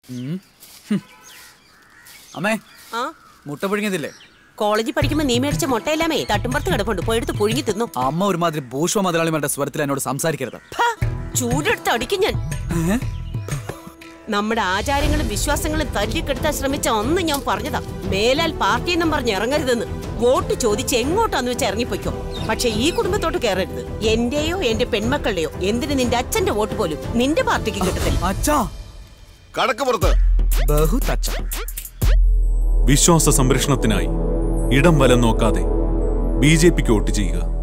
ഉം. ഹും. അമ്മേ ആ മുട്ട പുഴുങ്ങിയതില്ലേ കോളേജിൽ പഠിക്കുമ്പോ നീ മേടിച്ച മുട്ടയെല്ലാമേ തട്ടുമ്പുറത്ത് കിടപ്പുണ്ട് പോയെടുത്ത് പുഴുങ്ങി തിന്നു അമ്മ ഒരുമാതിരി ഭൂഷ്മ മുതലാളിമാരുടെ സ്വരത്തിൽ എന്നോട് സംസാരിക്കരുത് ഹാ, ചൂടെടുത്ത് അടിക്കും ഞാൻ ഏ? നമ്മുടെ ആചാരങ്ങളും വിശ്വാസങ്ങളും തല്ലിക്കെടുത്താൻ ശ്രമിച്ച ഒന്ന് ഞാൻ പറഞ്ഞതാ മേലാൽ പാർട്ടി എന്നും പറഞ്ഞ് ഇറങ്ങരുതെന്ന് വോട്ട് ചോദിച്ച് എങ്ങോട്ടാന്ന് വെച്ച് ഇറങ്ങിപ്പോയിക്കോ പക്ഷെ ഈ കുടുംബത്തോട്ട് കയറരുത് എന്റെയോ എന്റെ പെൺമക്കളുടെയോ എന്തിന് നിന്റെ അച്ഛന്റെ വോട്ട് പോലും നിന്റെ പാർട്ടിക്ക് കിട്ടത്തില്ല അച്ഛാ കടക്ക് പുറത്ത് ബഹു തച്ച വിശ്വാസ സംരക്ഷണത്തിനായി ഇടം വലം നോക്കാതെ ബി ജെ പിക്ക് വോട്ട് ചെയ്യുക